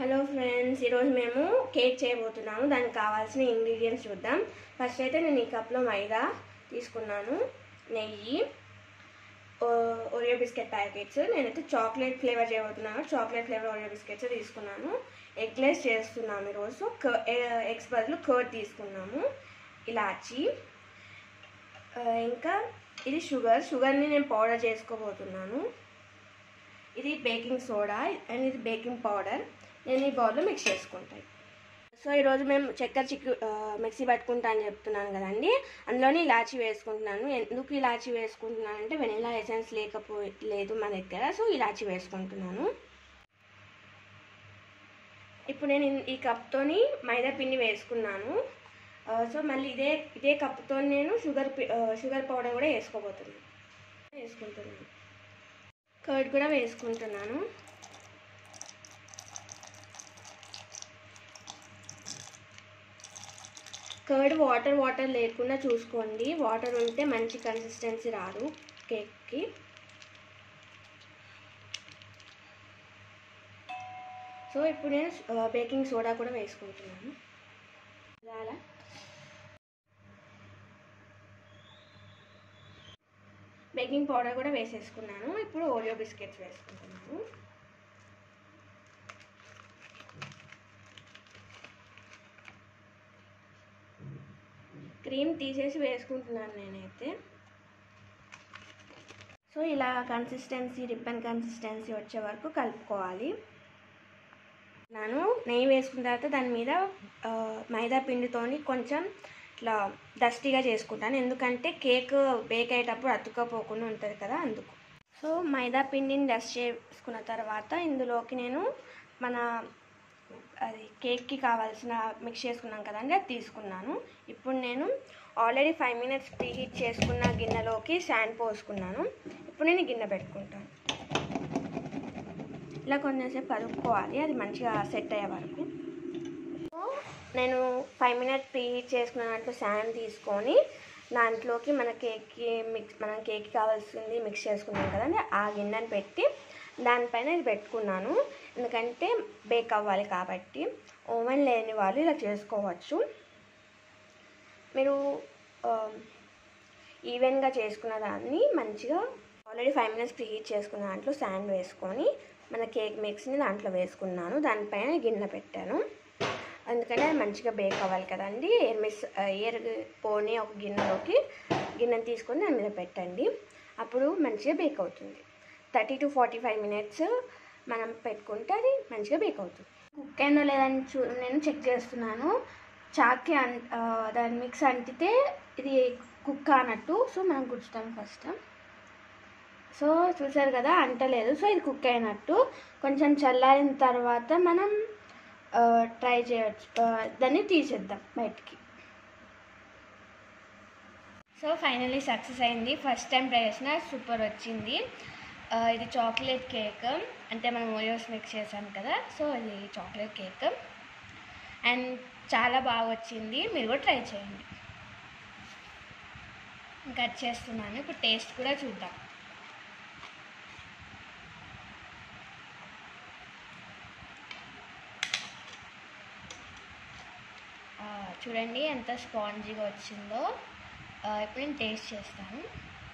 hello friends ఈరోజు మేము cake చేయబోతున్నాము దానికి కావాల్సిన ఇంగ్రీడియంట్స్ చూద్దాం ఫస్ట్ అయితే నేను ఈ కప్లో మైదా తీసుకున్నాను నెయ్యి ఓ- ఓరియో బిస్కెట్ ప్యాకెట్స్ నేనైతే చాక్లెట్ ఫ్లేవర్ చేయబోతున్నాను చాక్లెట్ ఫ్లేవర్ ఓరియో బిస్కెట్స్ తీసుకున్నాను ఎగ్లెస్ చేస్తున్నాము ఈరోజు క- ఏ- ఎగ్స్ బదులు కర్డ్ తీసుకున్నాము ఇలాచి ఆ, ఇంకా ఇది షుగర్ షుగర్ని నేను పౌడర్ చేసుకోబోతున్నాను ఇది బేకింగ్ సోడా అండ్ ఇది బేకింగ్ పౌడర్ నేను ఈ బౌల్లో మిక్స్ చేసుకుంటాను సో ఈరోజు మేము చక్కెర చిక్కు ఆ, మిక్సీ పట్టుకుంటా అని చెప్తున్నాను కదండి అందులోని ఇలాచి వేసుకుంటున్నాను ఎందుకు ఇలాచి వేసుకుంటున్నాను అంటే వెనిలా ఎసెన్స్ లేకపో లేదు మన దగ్గర సో ఇలాచి వేసుకుంటున్నాను ఇప్పుడు నేను ఇన్- ఈ కప్తోని మైదా పిండి వేసుకున్నాను ఆ, సో మళ్ళీ ఇదే ఇదే కప్తో నేను షుగర్ పి- ఆ, షుగర్ పౌడర్ కూడా వేసుకోబోతున్నాను వేసుకుంటున్నాను కర్డ్ కూడా వేసుకుంటున్నాను కర్డ్ వాటర్ వాటర్ లేకుండా చూసుకోండి వాటర్ ఉంటే మంచి కన్సిస్టెన్సీ రాదు కేక్కి సో ఇప్పుడు నేను బేకింగ్ సోడా కూడా వేసుకుంటున్నాను చాలా బేకింగ్ పౌడర్ కూడా వేసేసుకున్నాను ఇప్పుడు ఓరియో బిస్కెట్స్ వేసుకుంటున్నాను క్రీమ్ తీసేసి వేసుకుంటున్నాను నేనైతే సో ఇలా కన్సిస్టెన్సీ రిబ్బన్ కన్సిస్టెన్సీ వచ్చే వరకు కలుపుకోవాలి నేను నెయ్యి వేసుకున్న తర్వాత దాని మీద ఆ, మైదా పిండితోని కొంచెం ఇట్లా డస్టీగా చేసుకుంటాను ఎందుకంటే కేక్ బేక్ అయ్యేటప్పుడు అతుక్కపోకుండా ఉంటుంది కదా అందుకు సో మైదా పిండిని డస్ట్ చేసుకున్న తర్వాత ఇందులోకి నేను మన అది కేక్కి కావాల్సిన మిక్స్ చేసుకున్నాం కదండి అది తీసుకున్నాను ఇప్పుడు నేను already five minutes preheat చేసుకున్న గిన్నెలోకి శాండ్ పోసుకున్నాను ఇప్పుడు నేను ఈ గిన్నె పెట్టుకుంటాను ఇలా కొంచెంసేపు కలుపుకోవాలి అది మంచిగా సెట్ అయ్యే వరకు సో నేను ఫైవ్ మినిట్స్ ప్రీ హీట్ చేసుకున్న దాంట్లో శాండ్ తీసుకొని దాంట్లోకి మన కేక్కి మిక్స్ మనం కేక్కి కావాల్సింది మిక్స్ చేసుకున్నాం కదండి ఆ గిన్నెని పెట్టి దానిపైన ఇది పెట్టుకున్నాను ఎందుకంటే బేక్ అవ్వాలి కాబట్టి ఓవెన్ లేని వాళ్ళు ఇలా చేసుకోవచ్చు మీరు ఈవెన్గా చేసుకున్న దాన్ని మంచిగా already five minutes preheat చేసుకున్న దాంట్లో శాండ్ వేసుకొని మన కేక్ మిక్స్ని దాంట్లో వేసుకున్నాను దానిపైన గిన్నె పెట్టాను అందుకని అది మంచిగా బేక్ అవ్వాలి కదండి ఎయిర్ మిస్ ఎయిర్ పోని ఒక గిన్నెలోకి గిన్నెని తీసుకొని దాని మీద పెట్టండి అప్పుడు మంచిగా బేక్ అవుతుంది thirty to forty five minutes మనం పెట్టుకుంటే అది మంచిగా బేక్ అవుతుంది కుక్ అయిందో లేదని చూ నేను చెక్ చేస్తున్నాను చాక్కి అన్ ఆ, దాని మిక్స్ అంటితే ఇది కుక్ అన్నట్టు సో మనం గుచ్చుతాం ఫస్ట్ సో చూసారు కదా అంటలేదు సో ఇది కుక్ అయినట్టు కొంచెం చల్లారిన తర్వాత మనం ట్రై చేయొచ్చు ఆ, దాన్ని తీసేద్దాం బయటికి సో ఫైనల్లీ సక్సెస్ అయింది ఫస్ట్ టైం ట్రై చేసిన సూపర్ వచ్చింది ఆ, ఇది చాక్లెట్ కేక్ అంటే మనం ఓరియోస్ మిక్స్ చేసాం కదా సో ఇది చాక్లెట్ కేక్ అండ్ చాలా బాగా వచ్చింది మీరు కూడా ట్రై చేయండి కట్ చేస్తున్నాను ఇప్పుడు టేస్ట్ కూడా చూద్దాం ఆ, చూడండి ఎంత స్పాంజీగా వచ్చిందో ఆ, ఇప్పుడు నేను టేస్ట్ చేస్తాను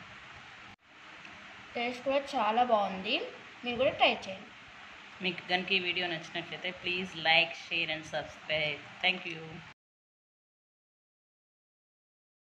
టేస్ట్ కూడా చాలా బాగుంది మీరు కూడా ట్రై చేయండి మీకు కనుక ఈ వీడియో నచ్చినట్లయితే please like share and subscribe thank you